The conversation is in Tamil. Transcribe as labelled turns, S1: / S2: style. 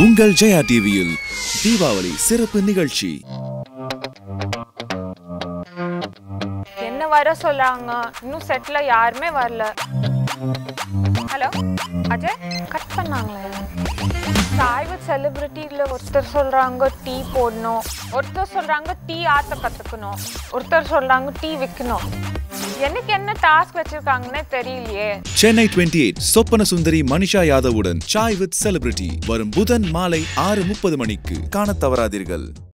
S1: உங்கள் ஜெயா டிவியில் தீபாவளி சிறப்பு நிகழ்ச்சி
S2: என்ன வர சொல்றாங்க இன்னும் செட்ல யாருமே வரல ஹலோ அஜய் கட் பண்ணாங்களே சாய்வு செலிபிரிட்டியில் ஒருத்தர் சொல்றாங்க டீ போடணும் ஒருத்தர் சொல்றாங்க டீ ஆத்த கத்துக்கணும் ஒருத்தர் சொல்றாங்க டீ விற்கணும் எனக்கு என்ன டாஸ்க் வச்சிருக்காங்கன்னே தெரியலையே
S1: சென்னை 28 எயிட் சொப்பன சுந்தரி மனிஷா யாதவுடன் சாய் வித் செலிபிரிட்டி வரும் புதன் மாலை ஆறு முப்பது மணிக்கு காணத் தவறாதீர்கள்